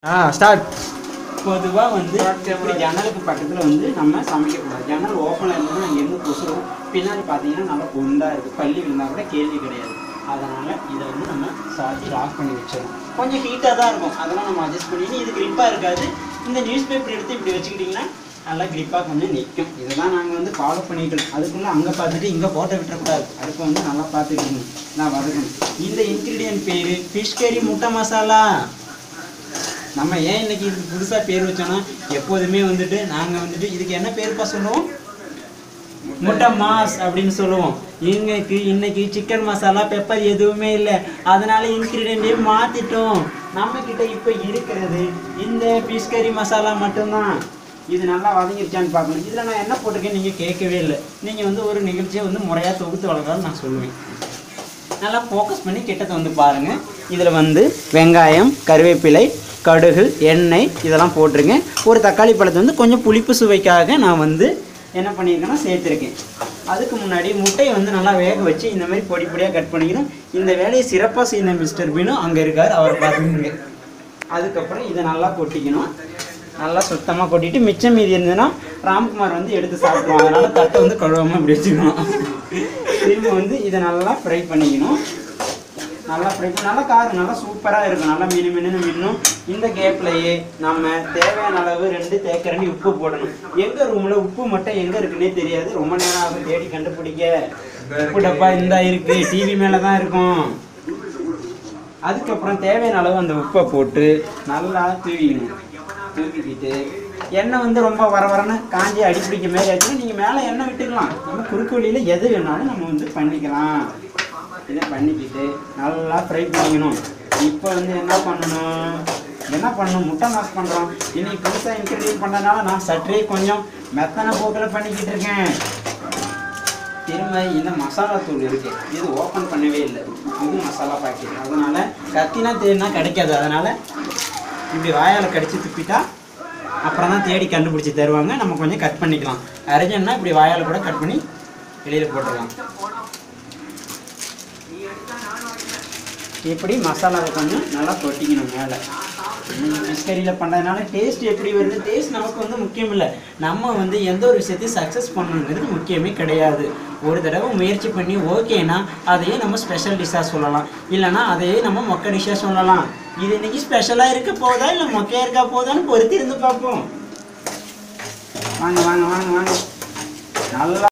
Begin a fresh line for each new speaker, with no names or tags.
ஆ start
பொதுவாக வந்து இப்படி ஜன்னலுக்கு பக்கத்தில் வந்து நம்ம சமைக்கக்கூடாது ஜன்னல் ஓப்பனாக இருந்தால் நாங்கள் எங்கே கொசுரும் பின்னாடி பார்த்தீங்கன்னா நல்லா குண்டாக இருக்குது பள்ளி விழுந்தா கூட கேள்வி கிடையாது அதனால் இதை வந்து நம்ம சாத்தி லாக் பண்ணி வச்சிடணும் கொஞ்சம் ஹீட்டாக தான் இருக்கும் அதெல்லாம் நம்ம அட்ஜஸ்ட் பண்ணிட்டு இது கிரிப்பாக இருக்காது இந்த நியூஸ் பேப்பர் எடுத்து இப்படி வச்சுக்கிட்டிங்கன்னா நல்லா கிரிப்பாக கொஞ்சம் நிற்கும் இதை தான் நாங்கள் வந்து ஃபாலோ பண்ணிக்கணும் அதுக்குள்ளே அங்கே பார்த்துட்டு இங்கே போட்டோ விட்டுறக்கூடாது அடுப்பை வந்து நல்லா பார்த்துக்கணும் நான் வதக்கணும் இந்த இன்க்ரீடியன்ட் பேர் ஃபிஷ் கறி முட்டை மசாலா நம்ம ஏன் இன்னைக்கு இதுக்கு புதுசாக பேர் வச்சோன்னா எப்போதுமே வந்துட்டு நாங்கள் வந்துட்டு இதுக்கு என்ன பேருப்பா சொல்லுவோம் முட்டை மாஸ் அப்படின்னு சொல்லுவோம் இன்னைக்கு இன்னைக்கு சிக்கன் மசாலா பெப்பர் எதுவுமே இல்லை அதனால இன்க்ரீடியன்டே மாற்றிட்டோம் நம்ம கிட்ட இப்போ இருக்கிறது இந்த ஃபிஷ் கறி மசாலா மட்டும்தான் இது நல்லா வதங்கிருச்சான்னு பார்க்கணும் இதில் நான் என்ன போட்டிருக்கேன் நீங்கள் கேட்கவே இல்லை நீங்கள் வந்து ஒரு நிகழ்ச்சியை வந்து முறையாக தொகுத்து வளர்க்கலாம்னு நான் சொல்லுவேன் நல்லா ஃபோக்கஸ் பண்ணி கிட்டத்தை வந்து பாருங்கள் இதில் வந்து வெங்காயம் கருவேப்பிலை கடுகு எண்ணெய் இதெல்லாம் போட்டிருங்க ஒரு தக்காளி பழத்தை வந்து கொஞ்சம் புளிப்பு சுவைக்காக நான் வந்து என்ன பண்ணியிருக்கேன்னா சேர்த்துருக்கேன் அதுக்கு முன்னாடி முட்டையை வந்து நல்லா வேக வச்சு இந்த மாதிரி பொடி பொடியாக கட் பண்ணிக்கணும் இந்த வேலையை சிறப்பாக செய்த மிஸ்டர் பீனும் அங்கே இருக்கார் அவரை பார்த்துக்கோங்க அதுக்கப்புறம் இதை நல்லா கொட்டிக்கணும் நல்லா சுத்தமாக கொட்டிட்டு மிச்சம் மீதி இருந்ததுன்னா ராம்குமார் வந்து எடுத்து சாப்பிடுவாங்க அதனால தட்டை வந்து கழுவாமல் இப்படி வச்சுக்கணும் திரும்ப வந்து இதை நல்லா ஃப்ரை பண்ணிக்கணும் நல்லா ஃப்ரை பண்ணி நல்லா காரம் நல்லா சூப்பராக இருக்கும் நல்லா மீனு மீனு மீனும் இந்த கேப்லையே நம்ம தேவையான அளவு ரெண்டு தேக்கரண்டி உப்பு போடணும் எங்கள் ரூமில் உப்பு மட்டும் எங்கே இருக்குன்னே தெரியாது ரொம்ப நேரம் ஆகும் தேடி கண்டுபிடிக்க உப்பு டப்பா இந்த இருக்கு டிவி மேலே தான் இருக்கும் அதுக்கப்புறம் தேவையான அளவு அந்த உப்பை போட்டு நல்லா தூவிக்கணும் தூவிக்கிட்டு எண்ணெய் வந்து ரொம்ப வர வரன்னு காஞ்சி அடிப்பிடிக்க மாதிரி ஆச்சுன்னா நீங்கள் மேலே எண்ணெய் விட்டுக்கலாம் நம்ம குறுக்கு வழியில் எது வேணாலும் நம்ம வந்து பண்ணிக்கலாம் இதை பண்ணிக்கிட்டு நல்லா ஃப்ரை பண்ணிக்கணும் இப்போ வந்து என்ன பண்ணணும் என்ன பண்ணணும் முட்டை மாஸ் பண்ணுறோம் இன்னைக்கு புதுசாக இன்க்ரீடியன்ட் பண்ணதுனால நான் சற்றே கொஞ்சம் மெத்தனை போக்கில் பண்ணிக்கிட்டு இருக்கேன் திரும்ப இந்த மசாலா தூள் இருக்கு இது ஓப்பன் பண்ணவே இல்லை இது மசாலா பாக்கெட் அதனால கத்தினா தேடினா கிடைக்காது அதனால இப்படி வாயால கடிச்சு துப்பிட்டா அப்புறம் தான் தேடி கண்டுபிடிச்சி தருவாங்க நம்ம கொஞ்சம் கட் பண்ணிக்கலாம் அரைஞ்சோம்னா இப்படி வாயால கூட கட் பண்ணி வெளியில போட்டுடலாம் இப்படி மசாலாவை கொஞ்சம் நல்லா கொட்டிக்கணும் மேலே ஃபிஷ் கறியில் பண்ணுறதுனால டேஸ்ட் எப்படி வருது டேஸ்ட் நமக்கு வந்து முக்கியம் இல்லை நம்ம வந்து எந்த ஒரு விஷயத்தையும் சக்ஸஸ் பண்ணணுங்கிறது முக்கியமே கிடையாது ஒரு தடவை முயற்சி பண்ணி ஓகேனா அதையே நம்ம ஸ்பெஷல் டிஷ்ஷாக சொல்லலாம் இல்லைனா அதையே நம்ம மொக்க டிஷ்ஷாக சொல்லலாம் இது இன்னைக்கு ஸ்பெஷலாக இருக்க போதா இல்லை மொக்கையாக இருக்கா போதான்னு பொறுத்து இருந்து பார்ப்போம் வாங்க வாங்க வாங்க வாங்க நல்லா